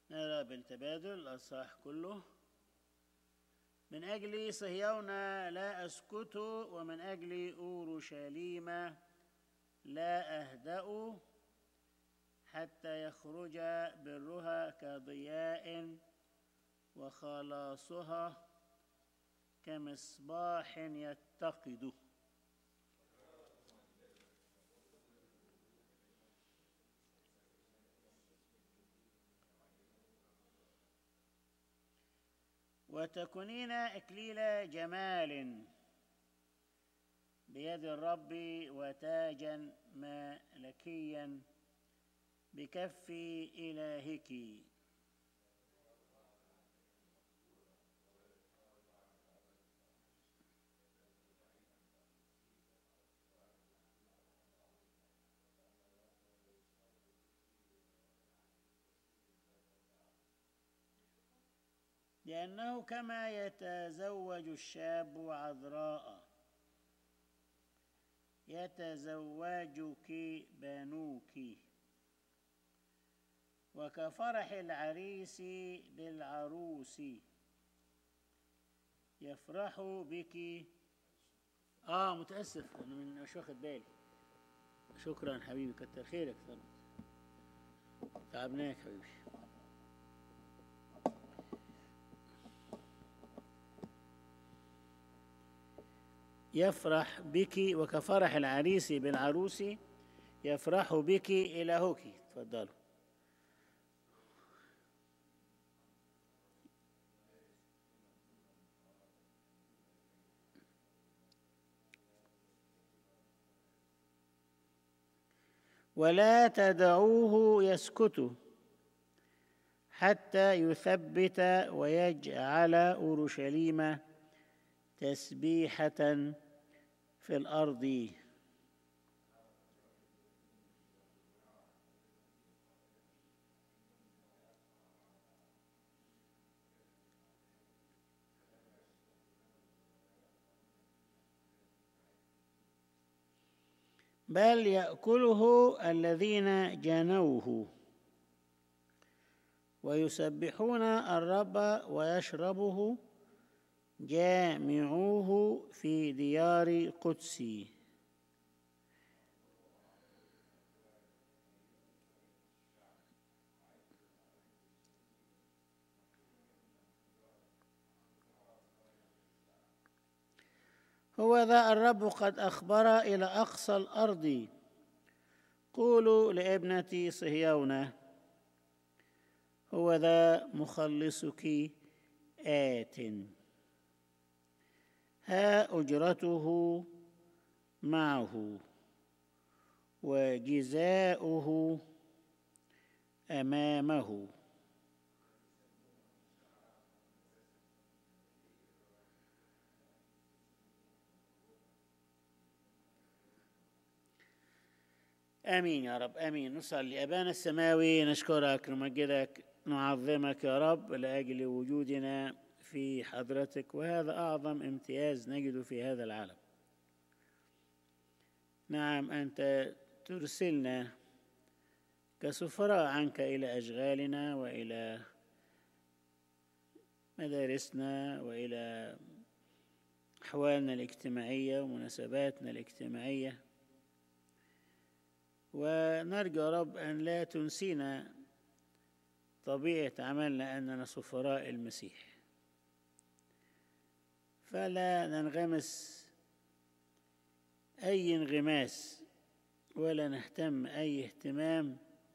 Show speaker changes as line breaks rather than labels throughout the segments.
نرى بالتبادل الأصحاح كله من أجل صهيون لا أسكت ومن أجل أورشليم لا أهدأ حتى يخرج برها كضياء وخلاصها كمصباح يتقد وتكونين إكليل جمال بيد الرب وتاجا ملكيا بكف إلهك لأنه كما يتزوج الشاب عذراء يتزوجك بنوك وكفرح العريس بالعروس يفرح بك اه متاسف انا من- مش واخد بالي شكرا حبيبي كتر خيرك ثروت تعبناك حبيبي يفرح بك وكفرح العريس بالعروس يفرح بك إلهك تفضلوا ولا تدعوه يسكت حتى يثبت ويجعل أورشليم تسبيحة في الأرض بل يأكله الذين جنوه ويسبحون الرب ويشربه جامعوه في ديار قدسي هو ذا الرب قد أخبر إلى أقصى الأرض قولوا لابنة صهيون هو ذا مخلصك آتٍ ها أجرته معه وجزاؤه أمامه آمين يا رب آمين نصلي أبانا السماوي نشكرك نمجدك نعظمك يا رب لأجل وجودنا في حضرتك وهذا أعظم امتياز نجده في هذا العالم نعم أنت ترسلنا كسفراء عنك إلى أشغالنا وإلى مدارسنا وإلى أحوالنا الاجتماعية ومناسباتنا الاجتماعية ونرجو يا رب أن لا تنسينا طبيعة عملنا أننا سفراء المسيح فلا ننغمس أي انغماس ولا نهتم أي اهتمام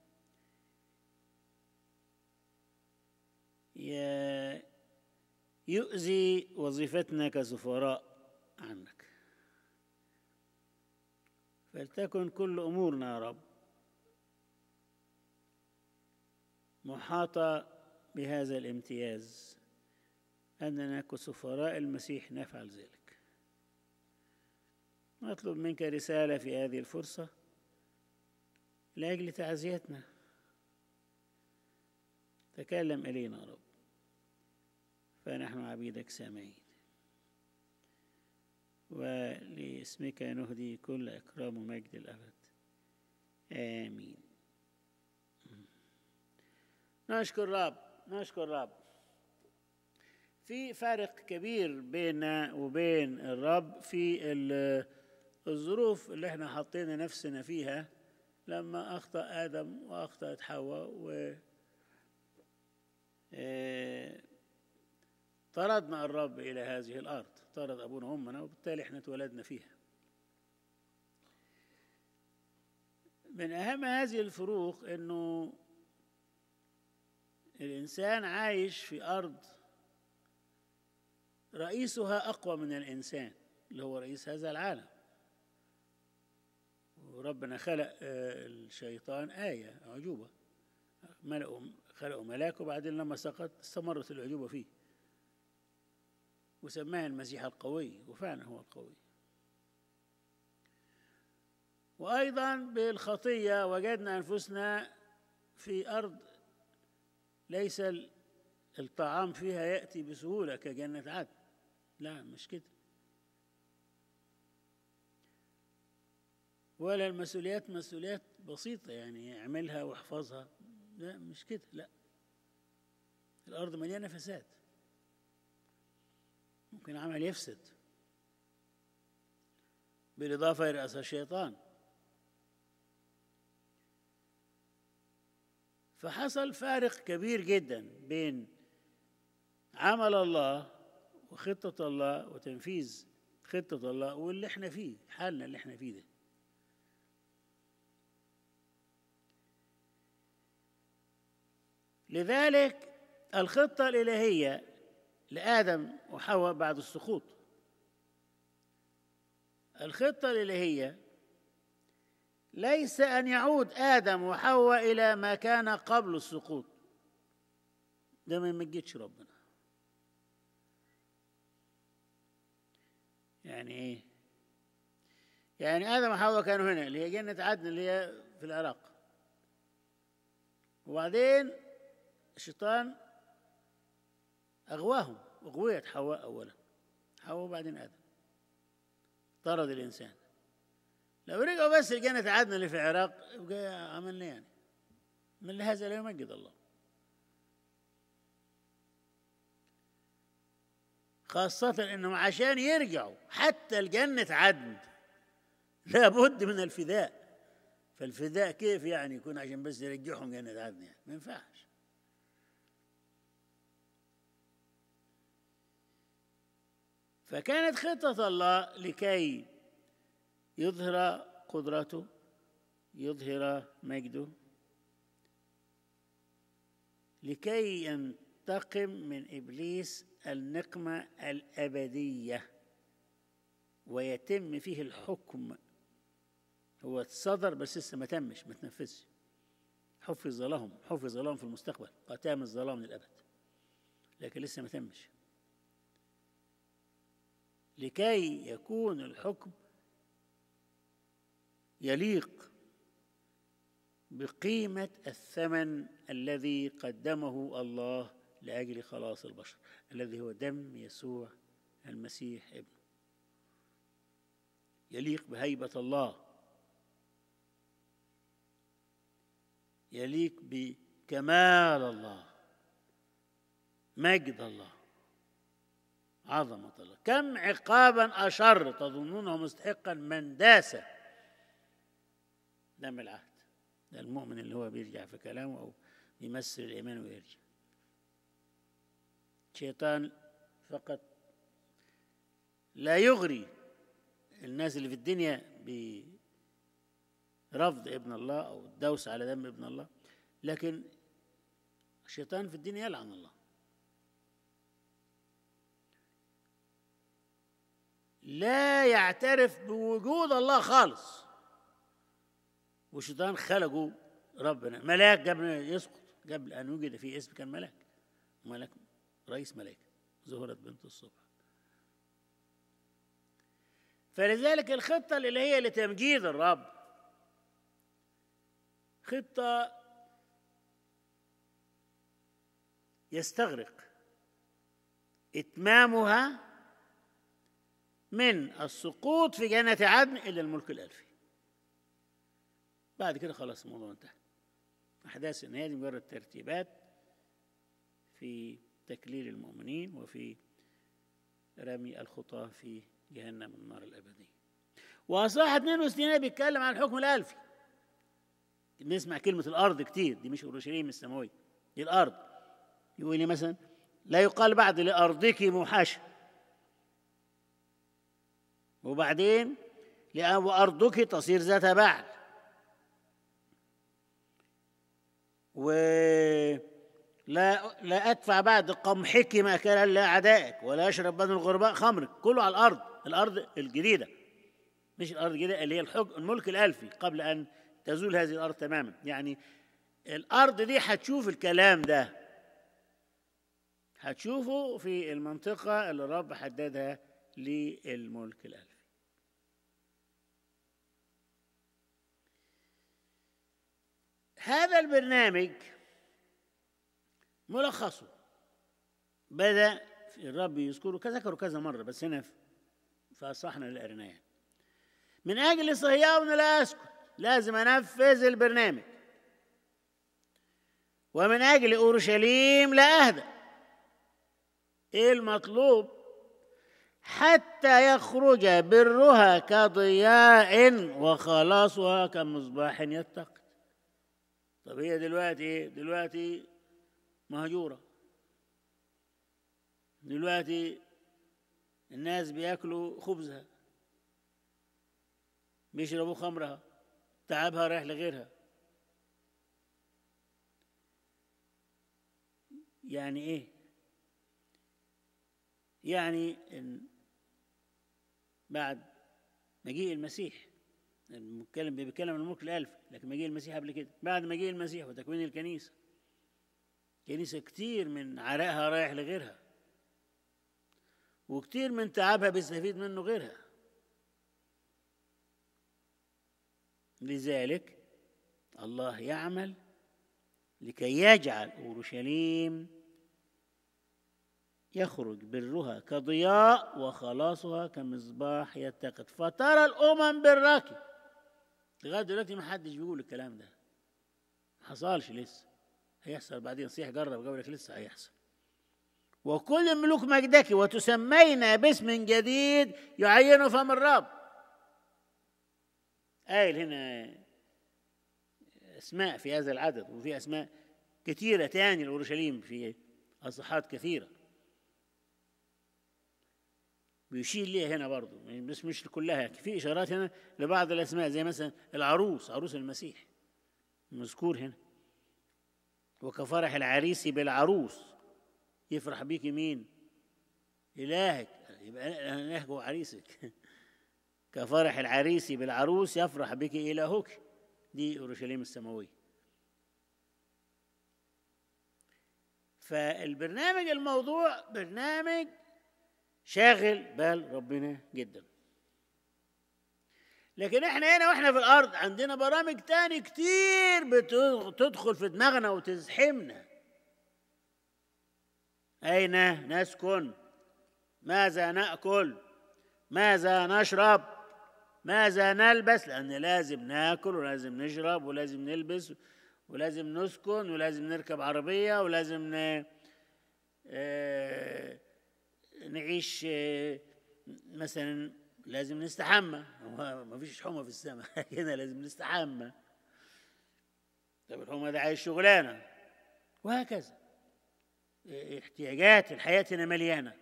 ي- يؤذي وظيفتنا كسفراء عنك فلتكن كل أمورنا يا رب محاطة بهذا الامتياز أننا كسفراء المسيح نفعل ذلك نطلب منك رسالة في هذه الفرصة لأجل تعزيتنا تكلم إلينا يا رب فنحن عبيدك سامعين ولاسمك نهدي كل إكرام ومجد الأبد آمين نشكر الرب نشكر الرب في فرق كبير بيننا وبين الرب في الظروف اللي احنا حطينا نفسنا فيها لما اخطا ادم واخطات حواء و آه، طردنا الرب الى هذه الارض طرد ابونا وامنا وبالتالي احنا اتولدنا فيها من اهم هذه الفروق انه الانسان عايش في ارض رئيسها اقوى من الانسان اللي هو رئيس هذا العالم وربنا خلق آه، الشيطان آية عجوبة ملأوا خلقوا ملاك وبعدين لما سقط استمرت العجوبة فيه وسماه المسيح القوي وفعلا هو القوي وأيضا بالخطية وجدنا أنفسنا في أرض ليس الطعام فيها يأتي بسهولة كجنة عدن لا مش كده ولا المسؤوليات مسؤوليات بسيطة يعني اعملها واحفظها لا مش كده لا الأرض مليانة فساد ممكن عمل يفسد بالإضافة إلى أثر الشيطان فحصل فارق كبير جدا بين عمل الله وخطة الله وتنفيذ خطة الله واللي احنا فيه حالنا اللي احنا فيه ده لذلك الخطة الإلهية لآدم وحواء بعد السقوط الخطة الإلهية ليس أن يعود آدم وحواء إلى ما كان قبل السقوط ده ما يمجدش ربنا يعني إيه؟ يعني آدم وحواء كانوا هنا اللي هي جنة عدن اللي هي في العراق وبعدين الشيطان أغواهم أغويت حواء أولا حواء وبعدين آدم طرد الإنسان لو رجعوا بس لجنة عدن اللي في العراق يبقى عملنا يعني من هذا لا يمجد الله خاصة انهم عشان يرجعوا حتى الجنة عدن لابد من الفداء فالفداء كيف يعني يكون عشان بس يرجعهم جنة عدن يعني ما ينفعش فكانت خطة الله لكي يظهر قدرته يظهر مجده لكي ينتقم من ابليس النقمه الابديه ويتم فيه الحكم هو صدر بس لسه ما تمش ما تنفذش حفظ لهم حفظ لهم في المستقبل قتام الظلام للابد لكن لسه ما تمش لكي يكون الحكم يليق بقيمة الثمن الذي قدمه الله لأجل خلاص البشر الذي هو دم يسوع المسيح ابنه يليق بهيبة الله يليق بكمال الله مجد الله عظمة الله كم عقابا أشر تظنونه مستحقا من داس دم العهد ده المؤمن اللي هو بيرجع في كلامه أو يمثل الإيمان ويرجع شيطان فقط لا يغري الناس اللي في الدنيا برفض ابن الله أو الدوس على دم ابن الله لكن الشيطان في الدنيا يلعن الله لا يعترف بوجود الله خالص والشيطان خلقه ربنا ملاك قبل يسقط قبل ان وجد في اسم كان ملاك ملاك رئيس ملائكه زهرة بنت الصبح فلذلك الخطة الإلهية لتمجيد الرب خطة يستغرق إتمامها من السقوط في جنة عدن إلى الملك الألفي بعد كده خلاص الموضوع انتهى أحداث النهاية دي مجرد ترتيبات في تكليل المؤمنين وفي رمي الخطاة في جهنم النار الأبدية وأصحاح 62 بيتكلم عن الحكم الألفي بنسمع كلمة الأرض كتير دي مش أورشليم السماوية دي الأرض يقول لي مثلا لا يقال بعد لأرضك موحشة وبعدين وأرضك تصير ذات بعد ولا لا أدفع بعد قمحك مأكلا لأعدائك ولا أشرب بني الغرباء خمرك كله على الأرض الأرض الجديدة مش الأرض الجديدة اللي هي الحكم الملك الألفي قبل أن تزول هذه الأرض تماما يعني الأرض دي هتشوف الكلام ده هتشوفه في المنطقة اللي الرب حددها للملك الألفي هذا البرنامج ملخصه بدأ الرب يذكره كذا ذكره كذا مرة بس هنا في أصحنا اللي قريناه من أجل صهيون لا أسكت لازم أنفذ البرنامج ومن أجل أورشليم لا أهدأ إيه المطلوب حتى يخرج برها كضياء وخلاصها كمصباح يتقد طب هي دلوقتي ايه دلوقتي مهجورة دلوقتي الناس بياكلوا خبزها بيشربوا خمرها تعبها رايح لغيرها يعني ايه يعني إن بعد مجيء المسيح بيتكلم بيتكلم عن الملك الالف لكن مجيء المسيح قبل كده بعد مجيء المسيح وتكوين الكنيسه كنيسه كتير من عرقها رايح لغيرها وكتير من تعبها بيستفيد منه غيرها لذلك الله يعمل لكي يجعل اورشليم يخرج برها كضياء وخلاصها كمصباح يتقد فترى الامم بالراكب لغايه دلوقتي ما حدش بيقول الكلام ده ما حصلش لسه هيحصل بعدين صيح جرب قبلك لسه هيحصل وكل ملوك مجدك وتسمين باسم جديد يعين فم الرب قايل هنا اسماء في هذا العدد وفي اسماء كثيره تاني لاورشليم في اصحاحات كثيره بيشير ليها هنا برضه بس مش كلها في اشارات هنا لبعض الاسماء زي مثلا العروس عروس المسيح مذكور هنا وكفرح العريس بالعروس يفرح بيك مين إلهك يبقى إلهك هو عريسك كفرح العريس بالعروس يفرح بك إلهك دي أورشليم السماوية فالبرنامج الموضوع برنامج شاغل بال ربنا جدا لكن احنا هنا واحنا في الارض عندنا برامج تاني كتير بتدخل في دماغنا وتزحمنا اين نسكن ماذا ناكل ماذا نشرب ماذا نلبس لان لازم ناكل ولازم نشرب ولازم نلبس ولازم نسكن ولازم نركب عربيه ولازم ن... آه نعيش مثلا لازم نستحمى ما فيش حمى في السماء هنا لازم نستحمى طب الحمى ده عايز شغلانه وهكذا احتياجات الحياه هنا مليانه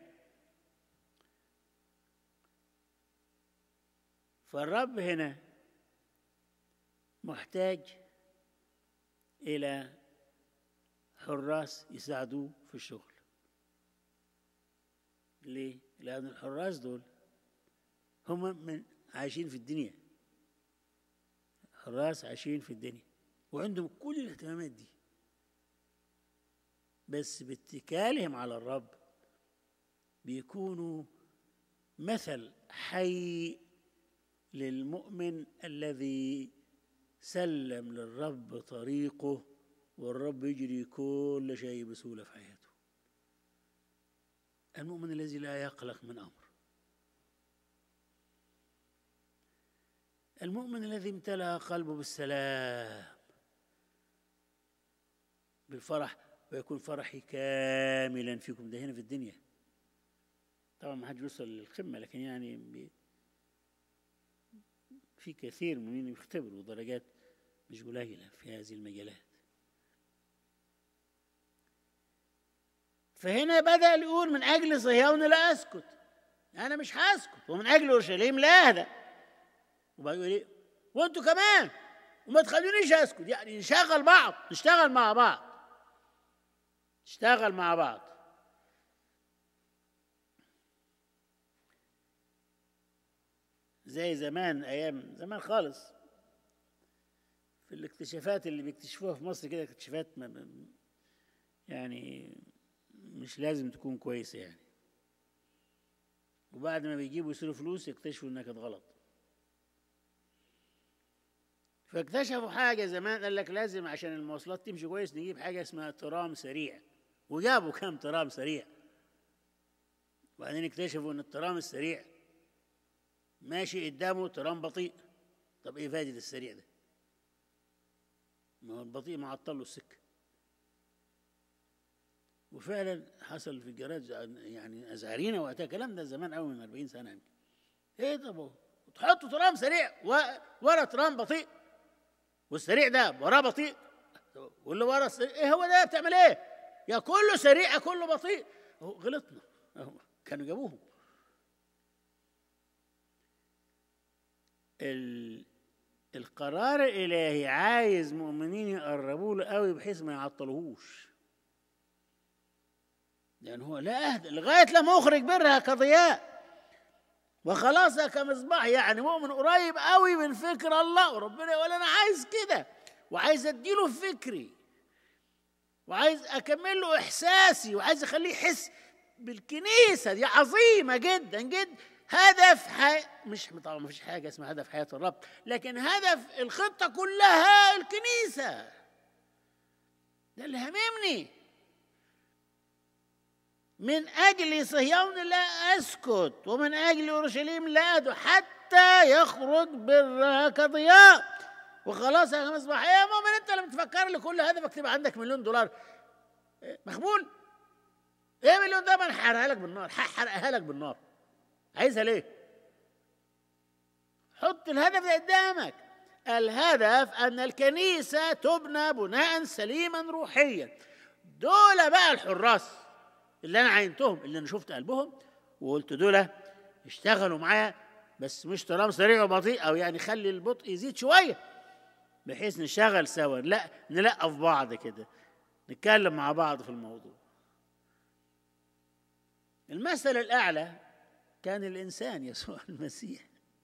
فالرب هنا محتاج الى حراس يساعدوه في الشغل ليه؟ لأن الحراس دول هم من عايشين في الدنيا حراس عايشين في الدنيا وعندهم كل الاهتمامات دي بس باتكالهم على الرب بيكونوا مثل حي للمؤمن الذي سلم للرب طريقه والرب يجري كل شيء بسهولة في حياته المؤمن الذي لا يقلق من امر المؤمن الذي امتلأ قلبه بالسلام بالفرح ويكون فرحي كاملا فيكم ده هنا في الدنيا طبعا ما حد يوصل للقمة لكن يعني بي في كثير من يختبروا درجات مش قليلة في هذه المجالات فهنا بدأ يقول من أجل صهيون لا أسكت أنا مش هسكت ومن أجل أورشليم لا أهدى وبعد يقول إيه وأنتوا كمان وما تخلونيش أسكت يعني نشغل بعض نشتغل مع بعض نشتغل مع بعض زي زمان أيام زمان خالص في الاكتشافات اللي بيكتشفوها في مصر كده اكتشافات يعني مش لازم تكون كويسة يعني وبعد ما بيجيبوا يصيروا فلوس يكتشفوا انها كانت غلط فاكتشفوا حاجة زمان قال لك لازم عشان المواصلات تمشي كويس نجيب حاجة اسمها ترام سريع وجابوا كام ترام سريع وبعدين اكتشفوا ان الترام السريع ماشي قدامه ترام بطيء طب ايه فايدة السريع ده؟ ما هو البطيء معطل له السكه وفعلا حصل في الجراج يعني ازعرينا وقتها الكلام ده زمان قوي من 40 سنه يمكن ايه طب تحطوا ترام سريع ورا ترام بطيء والسريع ده وراه بطيء واللي ورا السريع ايه هو ده بتعمل ايه؟ يا كله سريع يا كله بطيء غلطنا كانوا جابوهم ال... القرار الالهي عايز مؤمنين يقربوا له قوي بحيث ما يعطلوهوش لأن هو لا أهدى لغاية لما أخرج برها كضياء وخلاصها كمصباح يعني مؤمن قريب قوي من فكر الله وربنا يقول أنا عايز كده وعايز أديله فكري وعايز أكمل له إحساسي وعايز أخليه يحس بالكنيسة دي عظيمة جدا جدا هدف حي... مش طبعا ما فيش حاجة اسمها هدف حياة الرب لكن هدف الخطة كلها الكنيسة ده اللي هممني من أجل صهيون لا أسكت ومن أجل أورشليم لا أدعو حتى يخرج برها كضياء وخلاص يا مصباح يا مؤمن أنت لما تفكر لي كل هدفك تبقى عندك مليون دولار مخبول ايه مليون ده ما انا هحرقها لك بالنار هحرقها لك بالنار عايزها ليه حط الهدف قدامك الهدف ان الكنيسه تبنى بناء سليما روحيا دول بقى الحراس اللي انا عينتهم اللي انا شفت قلبهم وقلت دول اشتغلوا معايا بس مش ترام سريع وبطيء او يعني خلي البطء يزيد شويه بحيث نشتغل سوا لا نلقف بعض كده نتكلم مع بعض في الموضوع المثل الاعلى كان الانسان يسوع المسيح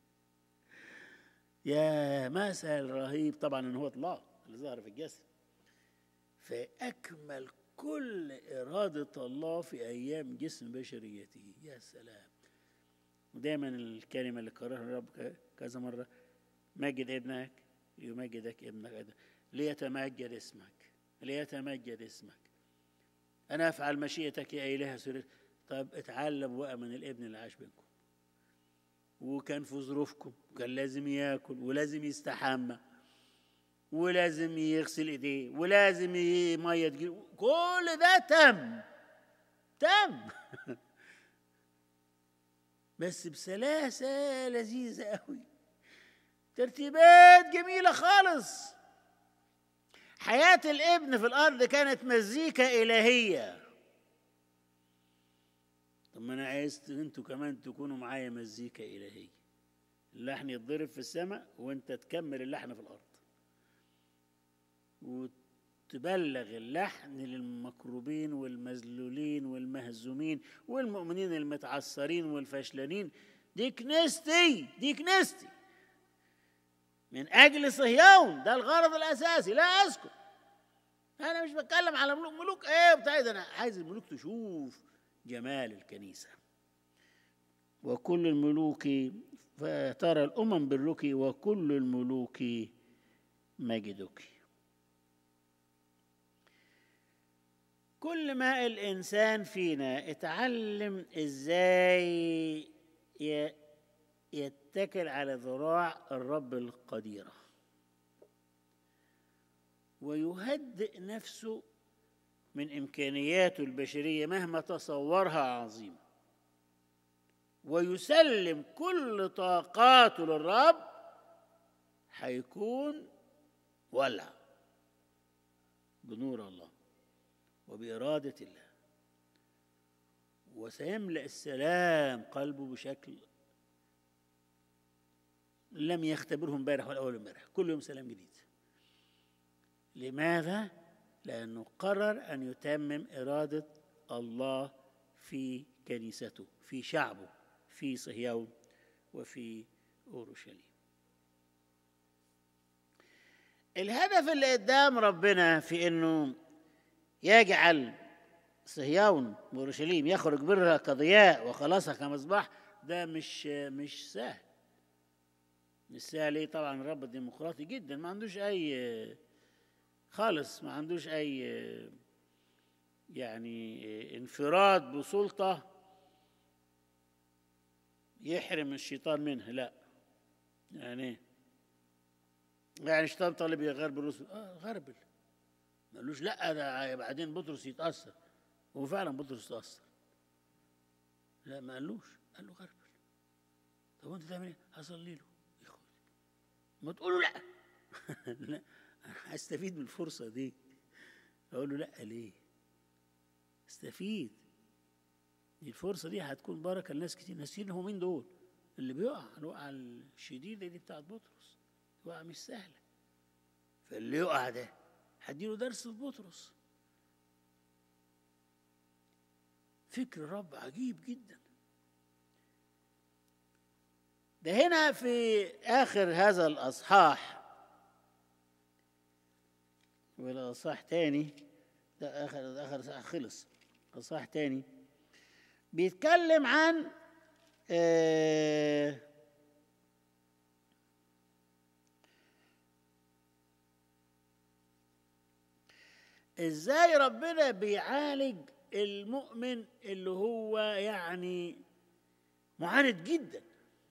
يا مثل رهيب طبعا ان هو الله اللي ظهر في الجسد فاكمل كل إرادة الله في أيام جسم بشريته يا سلام ودايما الكلمة اللي قررها الرب كذا مرة مجد ابنك يمجدك ابنك ليتمجد اسمك ليتمجد اسمك أنا أفعل مشيئتك يا إله سرير طب اتعلم بقى من الابن اللي عاش بينكم وكان في ظروفكم وكان لازم ياكل ولازم يستحمى ولازم يغسل ايديه ولازم ميه تجيب كل ده تم تم بس بسلاسة لذيذة قوي ترتيبات جميلة خالص حياة الابن في الأرض كانت مزيكا إلهية طب ما أنا عايز انتوا كمان تكونوا معايا مزيكا إلهية اللحن يتضرب في السماء وانت تكمل اللحن في الأرض وتبلغ اللحن للمكروبين والمذلولين والمهزومين والمؤمنين المتعثرين والفشلانين دي كنيستي دي كنيستي من اجل صهيون ده الغرض الاساسي لا اسكت انا مش بتكلم على ملوك ملوك ايه بتاع ده انا عايز الملوك تشوف جمال الكنيسه وكل الملوك فترى الامم برك وكل الملوك مجدك كل ما الانسان فينا اتعلم ازاي يتكل على ذراع الرب القديره ويهدئ نفسه من إمكانياته البشرية مهما تصورها عظيمة ويسلم كل طاقاته للرب هيكون ولع بنور الله وبإرادة الله وسيملأ السلام قلبه بشكل لم يختبره امبارح ولا أول امبارح كل يوم سلام جديد لماذا؟ لأنه قرر أن يتمم إرادة الله في كنيسته في شعبه في صهيون وفي أورشليم الهدف اللي قدام ربنا في انه يجعل صهيون واورشليم يخرج برها كضياء وخلاصها كمصباح ده مش مش سهل مش سهل ايه طبعا الرب ديمقراطي جدا ما عندوش اي خالص ما عندوش اي يعني انفراد بسلطه يحرم الشيطان منها لا يعني يعني الشيطان طالب يغربل الرسل اه غربل ما قالوش لا ده بعدين بطرس يتاثر وفعلا بطرس تاثر لا ما قالوش قال له غربل طب وانت تعمل ايه؟ هصلي له ياخد ما تقول له لا لا هستفيد من الفرصه دي اقول له لا ليه؟ استفيد دي الفرصه دي هتكون بركه لناس كتير ناس كتير هم مين دول؟ اللي بيقع الوقعه الشديده دي بتاعت بطرس وقعه مش سهله فاللي يقع ده هديله درس في بطرس فكر الرب عجيب جدا ده هنا في آخر هذا الأصحاح ولا أصحاح تاني ده آخر ده آخر أصحاح خلص أصحاح تاني بيتكلم عن آه ازاي ربنا بيعالج المؤمن اللي هو يعني معاند جدا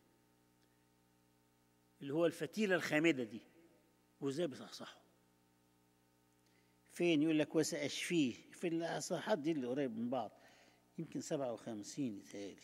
اللي هو الفتيلة الخامدة دي وازاي بتصحصحه فين يقول لك وسأشفيه في الأصحاحات دي اللي قريب من بعض يمكن سبعة وخمسين يتهيألي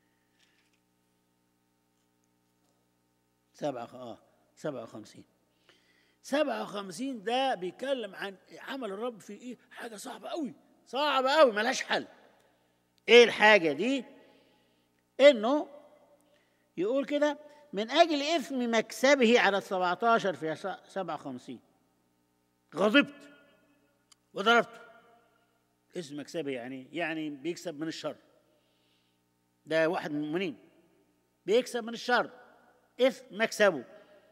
سبعة اه سبعة وخمسين سبعة وخمسين ده بيتكلم عن عمل الرب في ايه حاجة صعبة قوي صعبة قوي ملهاش حل ايه الحاجة دي انه يقول كده من اجل اثم مكسبه على السبعتاشر في سبعة وخمسين غضبت وضربته اسم مكسبه يعني يعني بيكسب من الشر ده واحد من المؤمنين بيكسب من الشر اثم مكسبه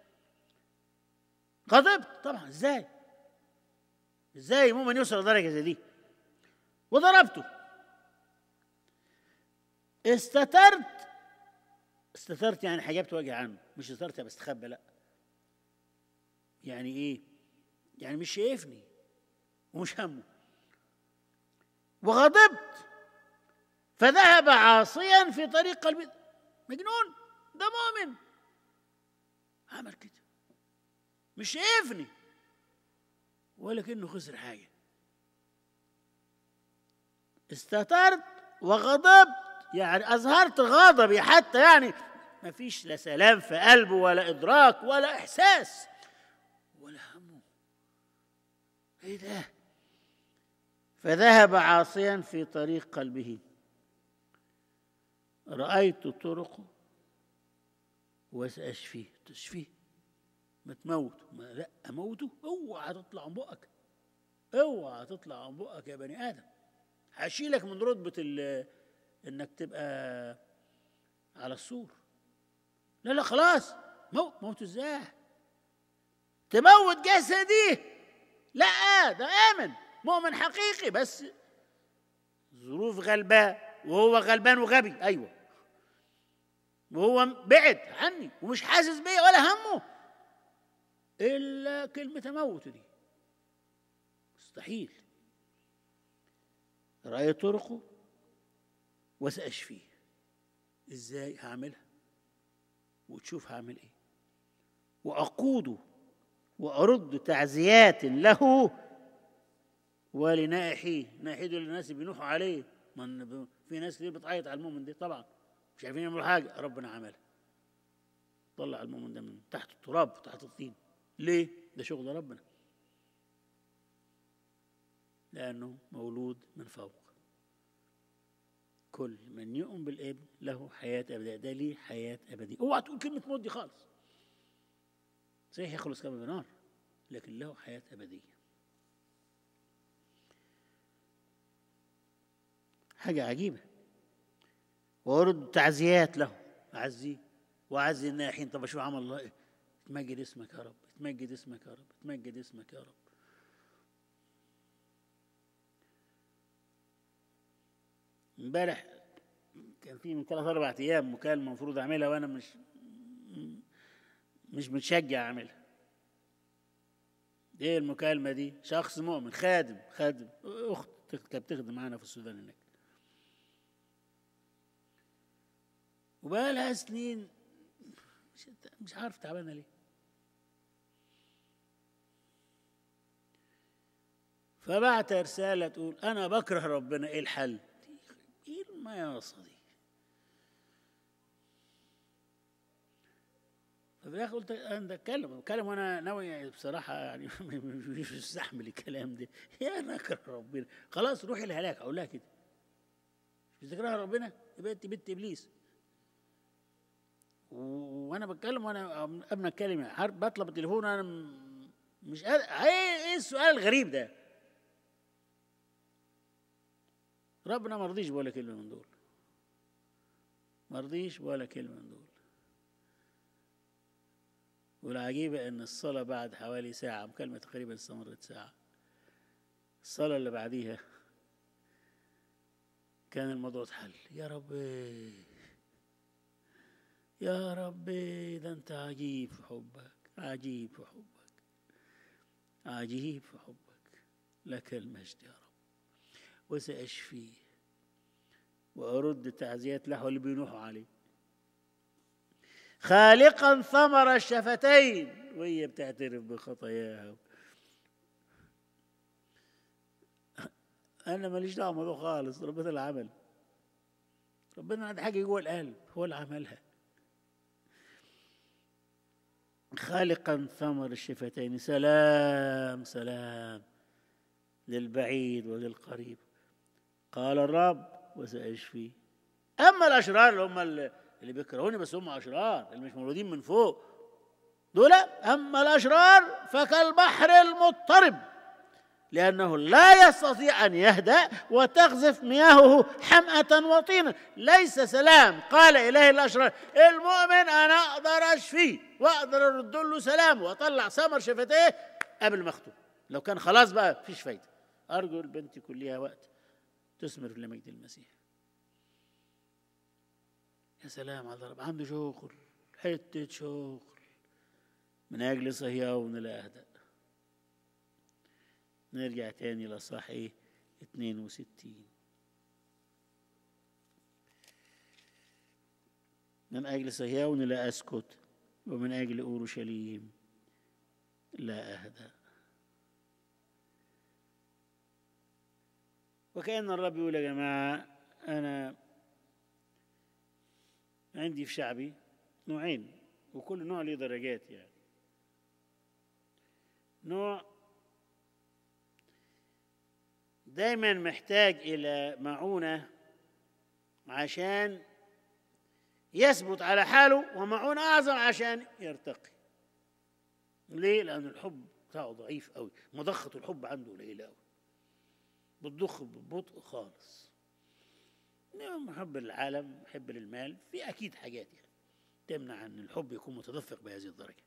غضبت طبعا ازاي ازاي مؤمن يوصل لدرجه زي دي وضربته استترت استترت يعني حجبت وجهي عنه مش استترت بستخبى لا يعني ايه يعني مش شايفني ومش همه وغضبت فذهب عاصيا في طريق قلبي مجنون ده مؤمن عمل كده مش شايفني ولكنه خسر حاجه استترت وغضبت يعني اظهرت غضبي حتى يعني ما فيش لا سلام في قلبه ولا ادراك ولا احساس ولا همه ايه ده فذهب عاصيا في طريق قلبه رايت طرقه وساشفيه تشفيه ما تموت ما لا اموته اوعى تطلع من بقك اوعى تطلع من بقك يا بني ادم هشيلك من رتبه انك تبقى على السور لا لا خلاص موت موت ازاي تموت جسدي لا ده امن مؤمن حقيقي بس ظروف غلباه وهو غلبان وغبي ايوه وهو بعد عني ومش حاسس بيا ولا همه الا كلمه موت دي مستحيل رايت طرقه وساشفيه ازاي هعملها وتشوف هعمل ايه واقوده وارد تعزيات له ولنائحيه نائحيه دول الناس اللي بينوحوا عليه من في ناس كتير بتعيط على المؤمن ده طبعا مش عارفين يعملوا حاجه ربنا عملها طلع المؤمن ده من تحت التراب تحت الطين ليه ده شغل ربنا لانه مولود من فوق كل من يؤمن بالابن له حياه ابديه ده ليه حياه ابديه اوعى تقول كلمه موت دي خالص صحيح يخلص كما بنار لكن له حياه ابديه حاجه عجيبه وارد تعزيات له اعزيه واعزي الناحين طب اشوف عمل الله ايه تمجد اسمك يا رب تمجد اسمك يا رب تمجد اسمك يا رب امبارح كان في من ثلاث اربع ايام مكالمه المفروض اعملها وانا مش مش متشجع اعملها ايه المكالمه دي شخص مؤمن خادم خادم اخت كانت بتخدم معانا في السودان هناك وبقى لها سنين مش مش عارف تعبانه ليه فبعت رساله تقول انا بكره ربنا ايه الحل ايه المياصه دي ففي الاخر قلت انا اتكلم بتكلم وانا ناوي يعني بصراحه يعني مش مستحمل الكلام ده يا انا اكره ربنا خلاص روحي الهلاك اقول لها كده مش بتكره ربنا يبقى انت بنت ابليس وانا بتكلم وانا قبل ما اتكلم عارف بطلب التليفون انا مش قادر ايه السؤال الغريب ده ربنا ما رضيش بولا كلمه من دول ما رضيش بولا كلمه من دول والعجيبة إن الصلاة بعد حوالي ساعة مكالمة تقريبا استمرت ساعة الصلاة اللي بعديها كان الموضوع اتحل يا ربي يا ربي ده أنت عجيب في حبك عجيب في حبك عجيب في حبك لك المجد يا رب وسأشفيه وأرد تعزيات له اللي بينوحوا عليه خالقا ثمر الشفتين وهي بتعترف بخطاياها انا ماليش دعوه بالموضوع خالص ربنا اللي عمل ربنا عنده حاجه جوه القلب هو اللي عملها خالقا ثمر الشفتين سلام سلام للبعيد وللقريب قال الرب وسأشفي أما الأشرار اللي هم اللي بيكرهوني بس هم أشرار اللي مش مولودين من فوق دول أما الأشرار فكالبحر المضطرب لأنه لا يستطيع أن يهدأ وتغزف مياهه حمأة وطينا ليس سلام قال إله الأشرار المؤمن أنا أقدر أشفيه وأقدر أرد له سلام وأطلع ثمر شفتيه قبل ما أخطب لو كان خلاص بقى مفيش فايدة أرجو البنت يكون ليها وقت تثمر في مجد المسيح يا سلام على الرب عنده شغل حتة شغل من أجل صهيون لا أهدأ نرجع تاني لصح ايه 62 من أجل صهيون لا أسكت ومن أجل أورشليم لا أهدأ وكأن الرب يقول يا جماعة أنا عندي في شعبي نوعين وكل نوع له درجات يعني نوع دايما محتاج الى معونه عشان يثبت على حاله ومعونه اعظم عشان يرتقي ليه لان الحب بتاعه ضعيف قوي مضخه الحب عنده قليله قوي بتضخ ببطء خالص محب للعالم محب للمال في اكيد حاجات يعني تمنع ان الحب يكون متدفق بهذه الدرجه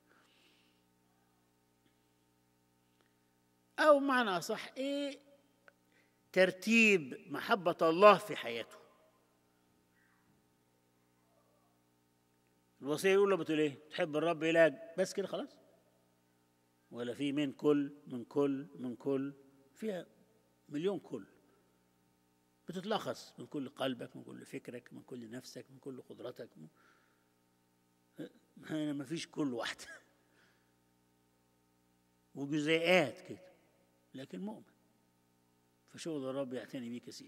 او معنى اصح ايه ترتيب محبة الله في حياته الوصية الأولى بتقول إيه؟ تحب الرب إلهك بس كده خلاص؟ ولا في من كل من كل من كل فيها مليون كل بتتلخص من كل قلبك من كل فكرك من كل نفسك من كل قدرتك هنا ما فيش كل واحدة وجزيئات كده لكن مؤمن فشغل الرب يعتني بيه كثير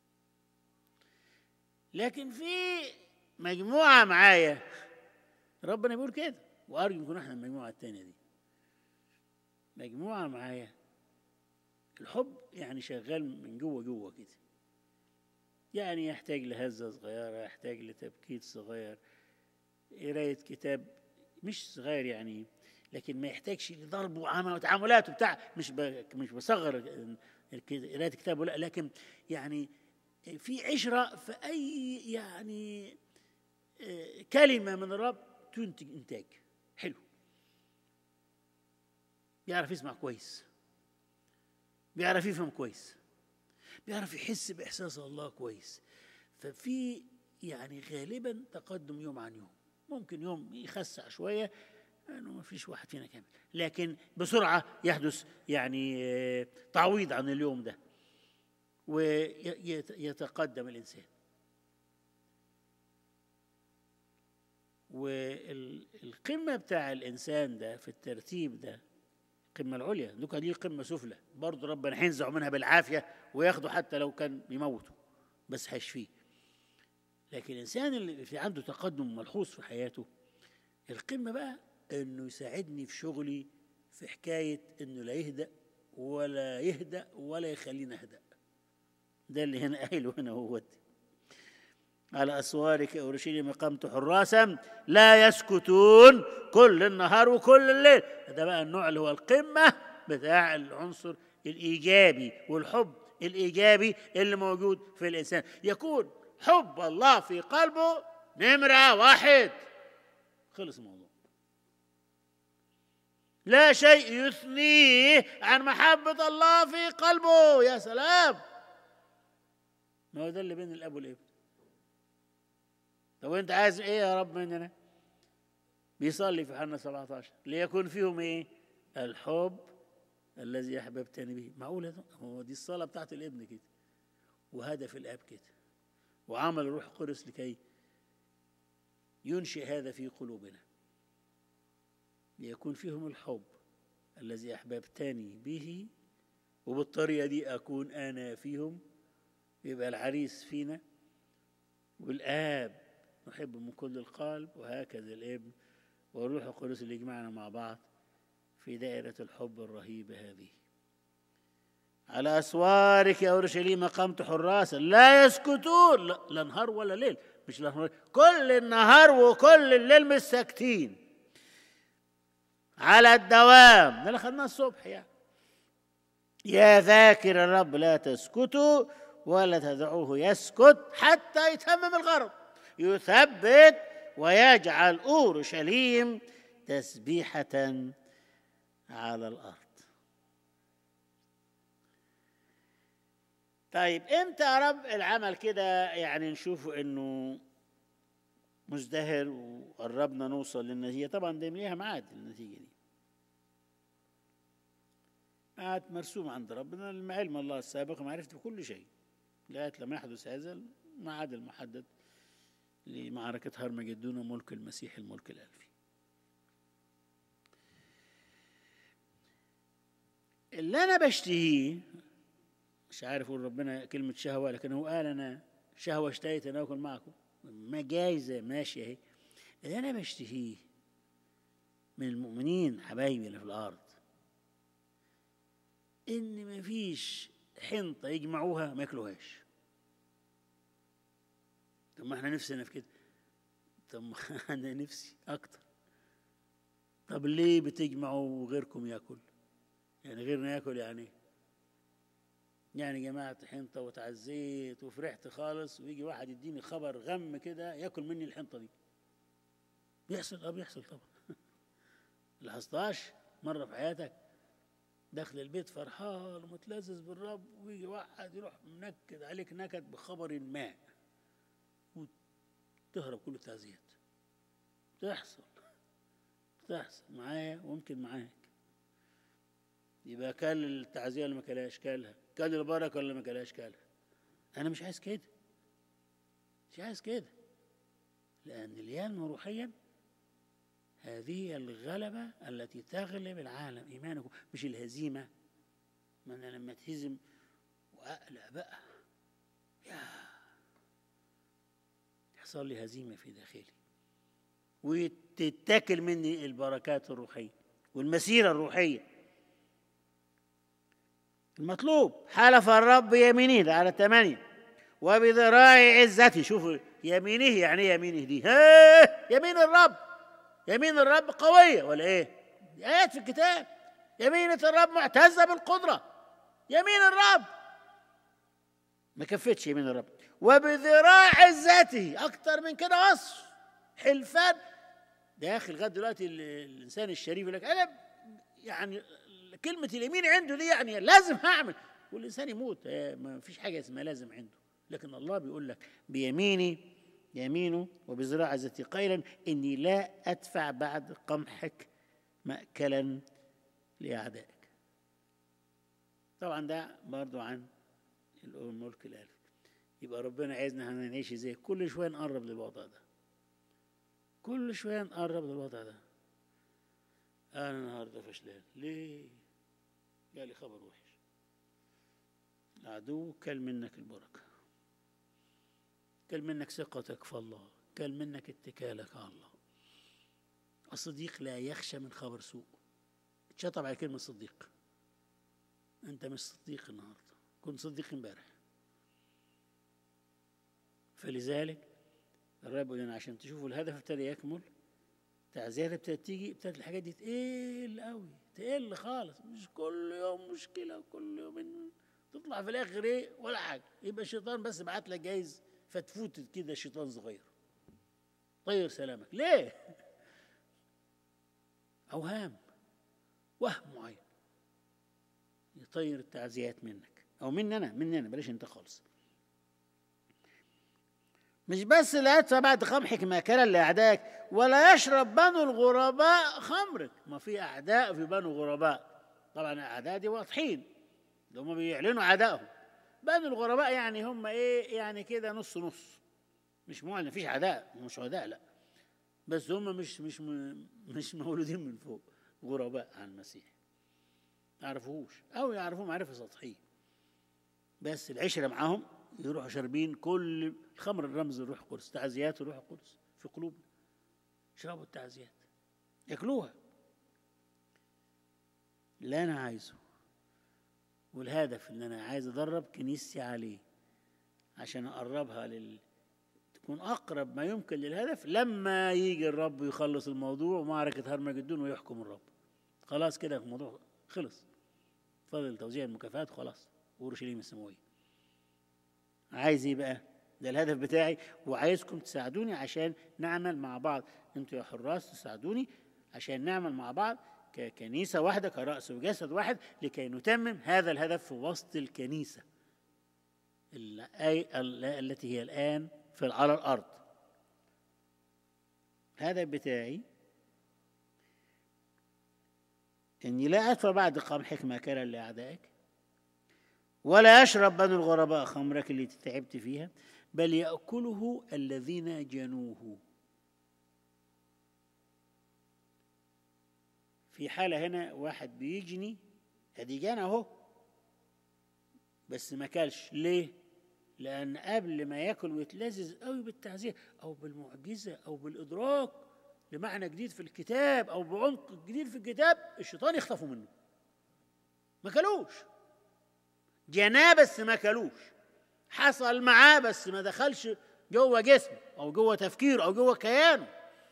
لكن في مجموعة معايا ربنا بيقول كده وأرجو نكون احنا المجموعة التانية دي مجموعة معايا الحب يعني شغال من جوه جوه كده يعني يحتاج لهزة صغيرة يحتاج لتبكيت صغير قراية كتاب مش صغير يعني لكن ما يحتاجش لضرب وعمل وتعاملات وبتاع مش ب... مش بصغر قراية كتاب ولا لكن يعني في عشرة في أي يعني كلمة من الرب تنتج إنتاج حلو بيعرف يسمع كويس بيعرف يفهم كويس بيعرف يحس بإحساس الله كويس ففي يعني غالبا تقدم يوم عن يوم ممكن يوم يخسع شوية انه ما فيش واحد فينا كامل لكن بسرعه يحدث يعني تعويض عن اليوم ده ويتقدم الانسان والقمه بتاع الانسان ده في الترتيب ده القمه العليا دوكا دي قمه سفلى برضه ربنا هينزعه منها بالعافيه وياخده حتى لو كان بيموته بس هيشفيه لكن الانسان اللي في عنده تقدم ملحوظ في حياته القمه بقى انه يساعدني في شغلي في حكايه انه لا يهدأ ولا يهدأ ولا يخليني اهدأ ده اللي هنا قايله هنا هو دي. على أسوارك أورشليم قمت حراسا لا يسكتون كل النهار وكل الليل ده بقى النوع اللي هو القمة بتاع العنصر الإيجابي والحب الإيجابي اللي موجود في الإنسان يكون حب الله في قلبه نمرة واحد خلص الموضوع لا شيء يثنيه عن محبة الله في قلبه يا سلام ما هو ده اللي بين الأب والابن طب وانت عايز ايه يا رب مننا بيصلي في حنا 17 ليكون فيهم ايه الحب الذي احببتني به معقول ده هو دي الصلاه بتاعت الابن كده وهدف الاب كده وعمل الروح القدس لكي ينشئ هذا في قلوبنا ليكون فيهم الحب الذي احببتني به وبالطريقه دي اكون انا فيهم يبقى العريس فينا والاب نحب من كل القلب وهكذا الابن والروح القدس اللي يجمعنا مع بعض في دائرة الحب الرهيبة هذه على أسوارك يا أورشليم قمت حراسا لا يسكتون لا, لا نهار ولا ليل مش لا نهار كل النهار وكل الليل مش ساكتين على الدوام ده اللي خدناه الصبح يعني يا ذاكر الرب لا تسكتوا ولا تدعوه يسكت حتى يتمم الغرض يثبت ويجعل اورشليم تسبيحه على الارض طيب امتى يا رب العمل كده يعني نشوفه انه مزدهر وقربنا نوصل للنتيجه طبعا ده ليها ميعاد النتيجه دي ميعاد مرسوم عند ربنا علم الله السابق معرفته بكل شيء لغايه لما يحدث هذا الميعاد المحدد لمعركة هرمجدون وملك المسيح الملك الألفي اللي أنا بشتهيه مش عارف أقول ربنا كلمة شهوة لكن هو قال أنا شهوة اشتهيت أن آكل معكم ما جايزة ماشية أهي اللي أنا بشتهيه من المؤمنين حبايبي اللي في الأرض إن مفيش حنطة يجمعوها ما ياكلوهاش طب ما احنا نفسنا في كده طب ما انا نفسي اكتر طب ليه بتجمعوا وغيركم ياكل يعني غيرنا ياكل يعني يعني جماعة حنطة وتعزيت وفرحت خالص ويجي واحد يديني خبر غم كده ياكل مني الحنطة دي بيحصل اه بيحصل طبعا لاحظتهاش مرة في حياتك داخل البيت فرحان ومتلذذ بالرب ويجي واحد يروح منكد عليك نكد بخبر ما تهرب كل التعزيات تحصل تحصل معايا وممكن معاك يبقى كل التعزية ولا ما كلهاش كلها كل البركة ولا ما كلهاش كلها أنا مش عايز كده مش عايز كده لأن اللي ينمو روحيا هذه الغلبة التي تغلب العالم إيمانكم مش الهزيمة ما أنا لما تهزم واقلق بقى يا يحصل لي هزيمه في داخلي وتتاكل مني البركات الروحيه والمسيره الروحيه المطلوب حلف الرب يمينه ده على ثمانية وبذراع عزته شوفوا يمينه يعني يمينه دي ها يمين الرب يمين الرب قوية ولا ايه؟ دي آيات في الكتاب يمينة الرب معتزة بالقدرة يمين الرب ما كفتش يمين الرب وبذراع عزته أكتر من كده وصف حلفان ده يا أخي لغاية دلوقتي الإنسان الشريف يقول لك أنا يعني كلمة اليمين عنده دي يعني لازم هعمل والإنسان يموت ما فيش حاجة اسمها لازم عنده لكن الله بيقول لك بيميني يمينه وبذراع عزتي قيلا إني لا أدفع بعد قمحك مأكلا لأعدائك طبعا ده برضو عن الملك الألف يبقى ربنا عايزنا هنعيش ازاي كل شوية نقرب للوضع ده كل شوية نقرب للوضع ده أنا النهاردة فشلان ليه؟ جالي خبر وحش العدو كل منك البركة كل منك ثقتك في الله كل منك اتكالك على الله الصديق لا يخشى من خبر سوء اتشطب على كلمة صديق أنت مش صديق النهاردة كنت صديق امبارح فلذلك الرب يقول لنا عشان تشوفوا الهدف ابتدى يكمل تعزيات ابتدت تيجي ابتدت الحاجات دي تقل قوي تقل خالص مش كل يوم مشكلة وكل يوم تطلع في الآخر إيه ولا حاجة يبقى الشيطان بس بعت لك جايز فتفوت كده شيطان صغير طير سلامك ليه؟ أوهام وهم معين يطير التعزيات منك أو مننا مننا بلاش أنت خالص مش بس لا يدفع بعد قمحك ماكلا لأعدائك ولا يشرب بنو الغرباء خمرك ما في أعداء في بنو غرباء طبعا الأعداء دي واضحين هم بيعلنوا عدائهم بنو الغرباء يعني هم إيه يعني كده نص نص مش معلن مفيش عداء مش عداء لا بس هم مش مش مش مولودين من فوق غرباء عن المسيح يعرفوهوش أو يعرفوه معرفة سطحية بس العشرة معاهم يروحوا شاربين كل الخمر الرمز الروح القدس تعزيات الروح القدس في قلوبنا يشربوا التعزيات ياكلوها اللي انا عايزه والهدف اللي انا عايز ادرب كنيستي عليه عشان اقربها لل تكون اقرب ما يمكن للهدف لما يجي الرب يخلص الموضوع ومعركه هرمجدون ويحكم الرب خلاص كده الموضوع خلص فضل توزيع المكافآت خلاص اورشليم السماويه عايز ايه بقى ده الهدف بتاعي وعايزكم تساعدوني عشان نعمل مع بعض انتوا يا حراس تساعدوني عشان نعمل مع بعض ككنيسة واحدة كرأس وجسد واحد لكي نتمم هذا الهدف في وسط الكنيسة التي هي الآن في على الأرض الهدف بتاعي إني لا أدفع بعد قمحك ماكلا لأعدائك ولا يشرب بنو الغرباء خمرك اللي تعبت فيها بل يأكله الذين جنوه في حالة هنا واحد بيجني ادي جانا اهو بس ما كلش ليه؟ لأن قبل ما ياكل ويتلذذ قوي بالتعزية أو بالمعجزة أو بالإدراك لمعنى جديد في الكتاب أو بعمق جديد في الكتاب الشيطان يخطفه منه ما كلوش جناه بس ما كلوش حصل معاه بس ما دخلش جوه جسمه او جوه تفكيره او جوه كيانه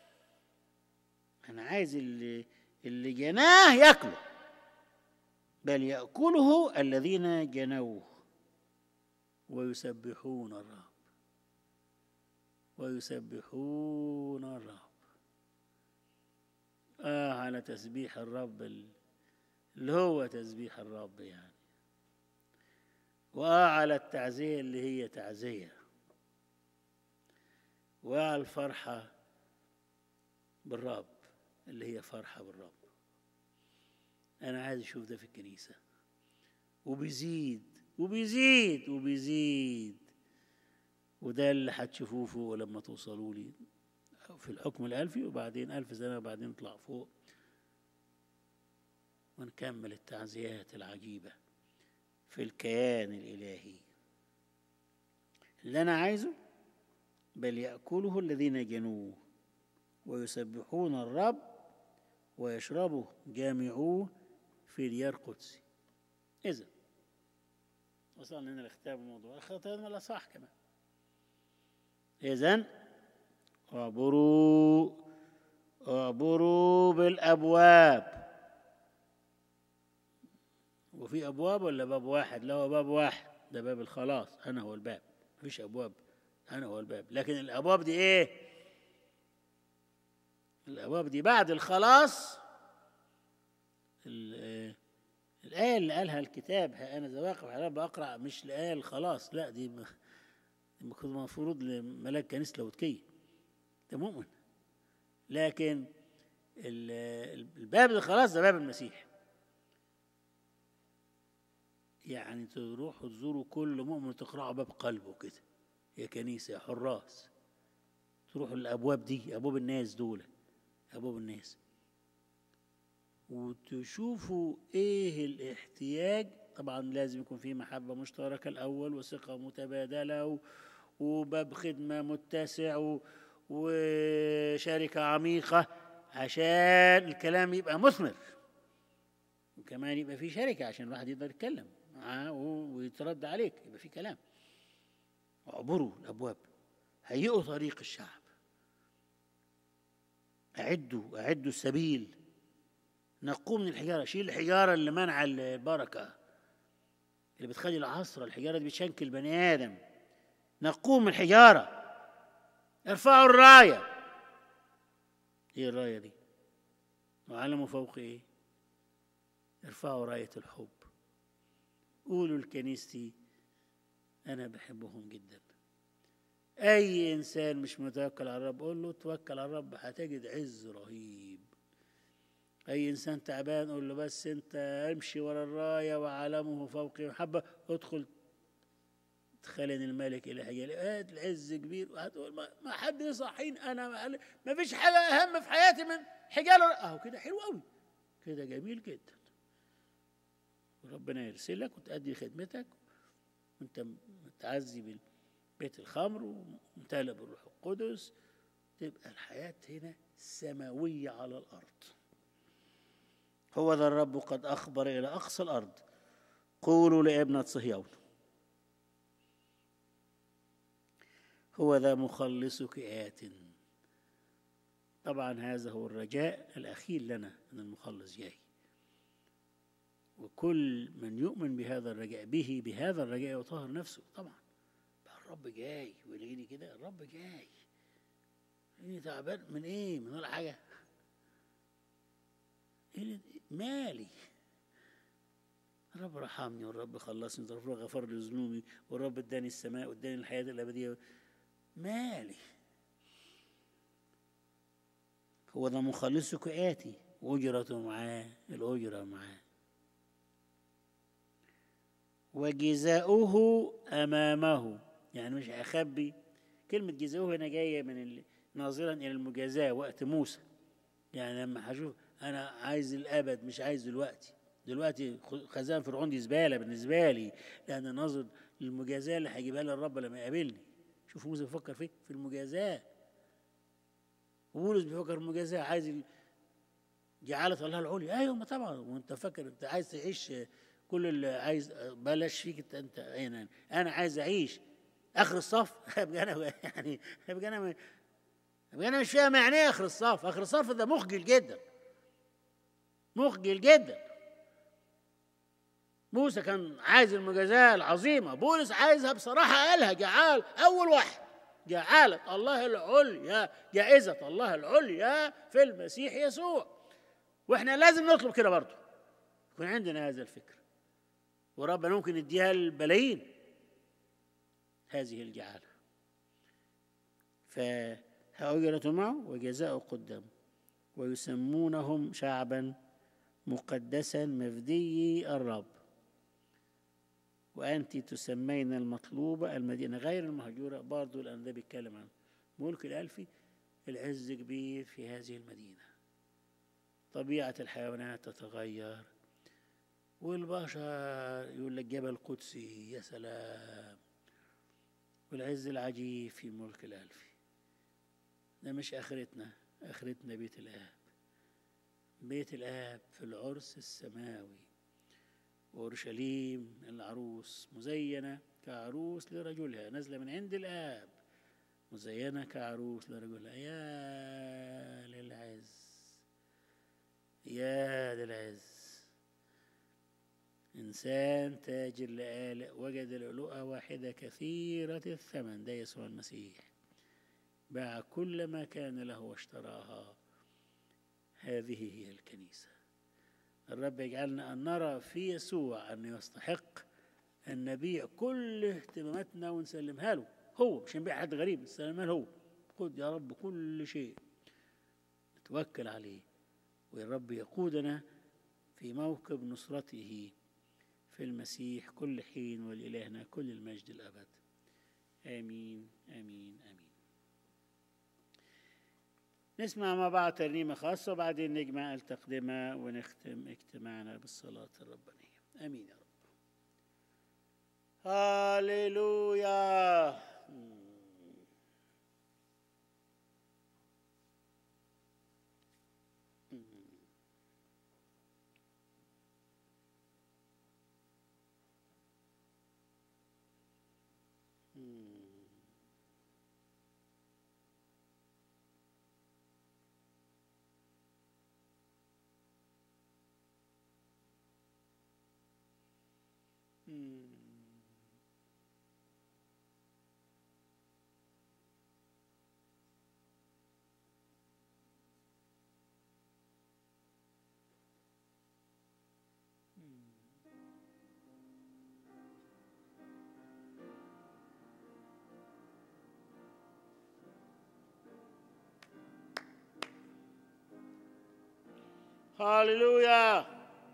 انا عايز اللي اللي جناه ياكله بل ياكله الذين جنوه ويسبحون الرب ويسبحون الرب اه على تسبيح الرب اللي هو تسبيح الرب يعني وعلى التعزية اللي هي تعزية وعلى الفرحة بالرب اللي هي فرحة بالرب أنا عايز أشوف ده في الكنيسة وبيزيد وبيزيد وبيزيد وده اللي هتشوفوه فوق لما توصلوا لي في الحكم الألفي وبعدين ألف سنة وبعدين نطلع فوق ونكمل التعزيات العجيبة في الكيان الإلهي اللي أنا عايزه بل يأكله الذين جنوه ويسبحون الرب ويشربوا جامعوه في ريار قدسي إذا وصلنا هنا لختام الموضوع ختام الأصح كمان إذا اعبروا اعبروا بالأبواب وفي أبواب ولا باب واحد؟ لا هو باب واحد ده باب الخلاص أنا هو الباب مفيش أبواب أنا هو الباب لكن الأبواب دي إيه؟ الأبواب دي بعد الخلاص الآية اللي قالها الكتاب أنا ذا واقف على بقرأ مش الآية الخلاص لا دي المفروض لملاك كنيسة لاودكية ده مؤمن لكن الباب ده خلاص ده باب المسيح يعني تروحوا تزوروا كل مؤمن تقرأوا باب قلبه كده يا كنيسة يا حراس تروحوا الأبواب دي أبواب الناس دول أبواب الناس وتشوفوا إيه الاحتياج طبعا لازم يكون في محبة مشتركة الأول وثقة متبادلة وباب خدمة متسع وشركة عميقة عشان الكلام يبقى مثمر وكمان يبقى في شركة عشان الواحد يقدر يتكلم معاه ويترد عليك يبقى في كلام اعبروا الأبواب هيئوا طريق الشعب أعدوا أعدوا السبيل نقوا من الحجارة شيل الحجارة اللي منع البركة اللي بتخلي العصر الحجارة دي بتشنكل البني آدم نقوا من الحجارة ارفعوا الراية ايه الراية دي وعلموا فوق ايه ارفعوا راية الحب قولوا لكنيستي أنا بحبهم جدا أي إنسان مش متوكل على الرب قول له توكل على الرب هتجد عز رهيب أي إنسان تعبان قول له بس أنت امشي ورا الراية وعلمه فوق محبة ادخل تخلن الملك إلى حجال هات العز كبير وهتقول ما حد يصحين أنا ما فيش حاجة أهم في حياتي من حجال أهو كده حلو قوي كده جميل جدا وربنا يرسلك وتأدي خدمتك وانت متعزي ببيت الخمر وممتلئ بالروح القدس تبقى الحياة هنا سماوية على الأرض هو ذا الرب قد أخبر إلى أقصى الأرض قولوا لابنة صهيون هو ذا مخلصك آت طبعا هذا هو الرجاء الأخير لنا أن المخلص جاي وكل من يؤمن بهذا الرجاء به بهذا الرجاء يطهر نفسه طبعا بقى الرب جاي ويلاقيني كده الرب جاي اني تعبان من ايه من ولا حاجه إيه مالي الرب رحمني والرب خلصني والرب غفر لي ذنوبي والرب اداني السماء واداني الحياه الابديه مالي هو ذا مخلصك آتي وأجرته معاه الأجرة معاه وجزاؤه أمامه يعني مش هخبي كلمة جزاؤه هنا جاية من ناظرا إلى المجازاة وقت موسى يعني لما هشوف أنا عايز الأبد مش عايز دلوقتي دلوقتي خزان فرعون دي زبالة بالنسبة لي لأن ناظر للمجازاة اللي هيجيبها لي الرب لما يقابلني شوف موسى بيفكر فيه في المجازاة وبولس بيفكر في المجازاة عايز جعالة الله العليا ايوه ما طبعا وانت فاكر انت عايز تعيش كل اللي عايز بلاش فيك انت انت يعني انا عايز اعيش اخر الصف ابقى انا يعني ابقى انا ابقى انا مش فاهم يعني ايه اخر الصف اخر الصف ده مخجل جدا مخجل جدا موسى كان عايز المجازاة العظيمة بولس عايزها بصراحة قالها جعال أول واحد جعالة الله العليا جائزة الله العليا في المسيح يسوع واحنا لازم نطلب كده برضه يكون عندنا هذا الفكر وربنا ممكن يديها البلايين هذه الجعالة فهؤلاء معه وجزاء قدامه ويسمونهم شعبا مقدسا مفدي الرب وأنت تسمين المطلوبة المدينة غير المهجورة برضو لأن ده بيتكلم عن ملك الألفي العز كبير في هذه المدينة طبيعة الحيوانات تتغير والبشر يقول لك جبل قدسي يا سلام والعز العجيب في ملك الألفي ده مش آخرتنا آخرتنا بيت الآب بيت الآب في العرس السماوي وأورشليم العروس مزينة كعروس لرجلها نازلة من عند الآب مزينة كعروس لرجلها يا للعز يا للعز إنسان تاجر لآلئ وجد لؤلؤة واحدة كثيرة الثمن ده يسوع المسيح باع كل ما كان له واشتراها هذه هي الكنيسة الرب يجعلنا أن نرى في يسوع أنه يستحق أن نبيع كل اهتماماتنا ونسلمها له هو مش نبيع حد غريب نسلمها له هو خد يا رب كل شيء نتوكل عليه والرب يقودنا في موكب نصرته في المسيح كل حين ولإلهنا كل المجد الأبد آمين آمين آمين نسمع مع بعض ترنيمة خاصة وبعدين نجمع التقدمة ونختم اجتماعنا بالصلاة الربانية آمين يا رب هاليلويا هاليلويا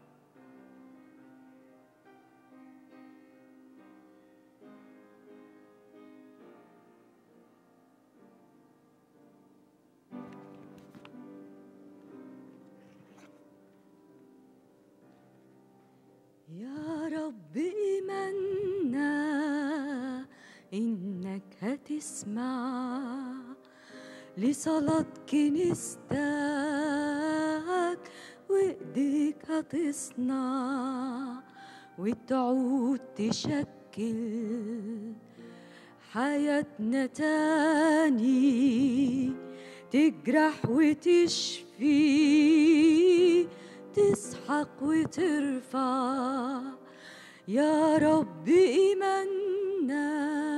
يا رب إيماننا إنك هتسمع لصلاة كنيستك وإيديك هتصنع وتعود تشكل حياتنا تاني تجرح وتشفي تسحق وترفع يا رب إيماننا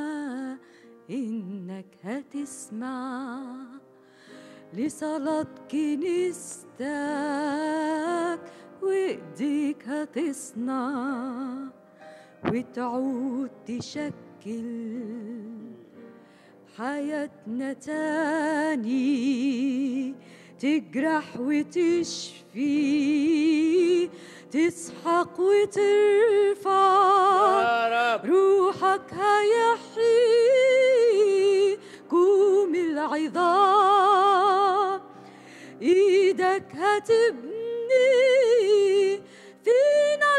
إنك هتسمع لصلاة كنيستك وإيديك هتصنع وتعود تشكل حياتنا تاني تجرح وتشفي تسحق وترفع
يا رب
روحك هيحيي قوم العظام ايدك هتبني فينا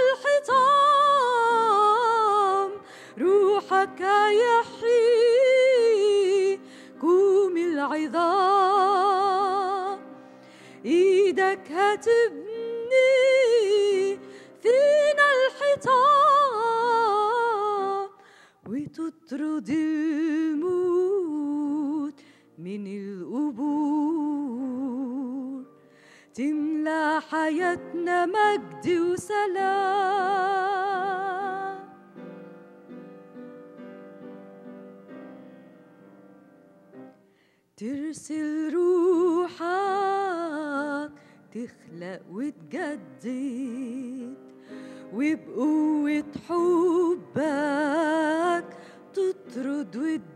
الحطام روحك هيحيي قوم العظام ايدك هتبني فينا الحطام وتطرد الموت من القبور تملى حياتنا مجد وسلام ترسل روحك تخلق وتجدد وبقوة حبك تطرد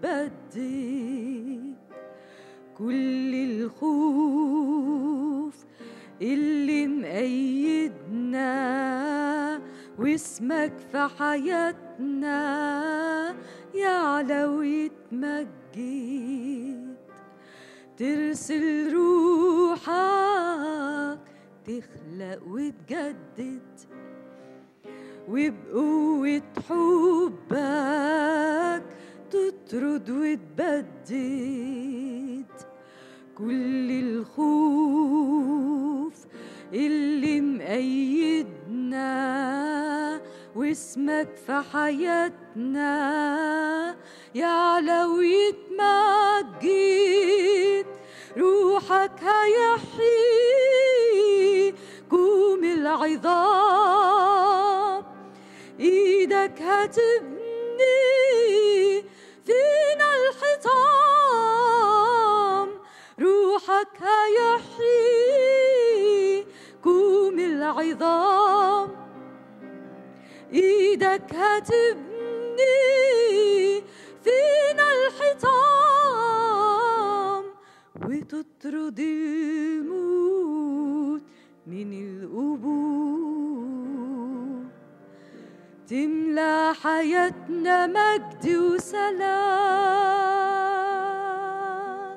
وتبدد كل الخوف اللي مأيدنا واسمك في حياتنا يعلى ويتمجد ترسل روحك تخلق وتجدد وبقوة حبك تطرد وتبدد كل الخوف اللي مأيدنا واسمك في حياتنا يعلى ويتمجد روحك هيحيي قوم العظام ايدك هتبني فينا الحطام روحك هيحيي قوم العظام ايدك هتبني فينا الحطام وتطرد الموت من القبور تملى حياتنا مجد وسلام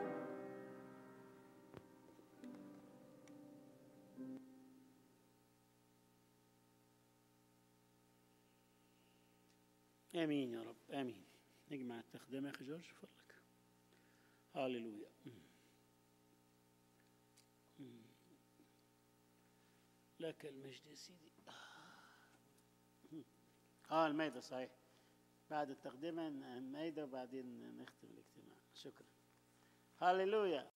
امين يا رب امين نجمع التخدم يا اخي جورج فضلك هاليلويا لك المجد يا سيدي اه المايدة صحيح بعد التقدمة المايدة وبعدين نختم الاجتماع شكرا هاليلويا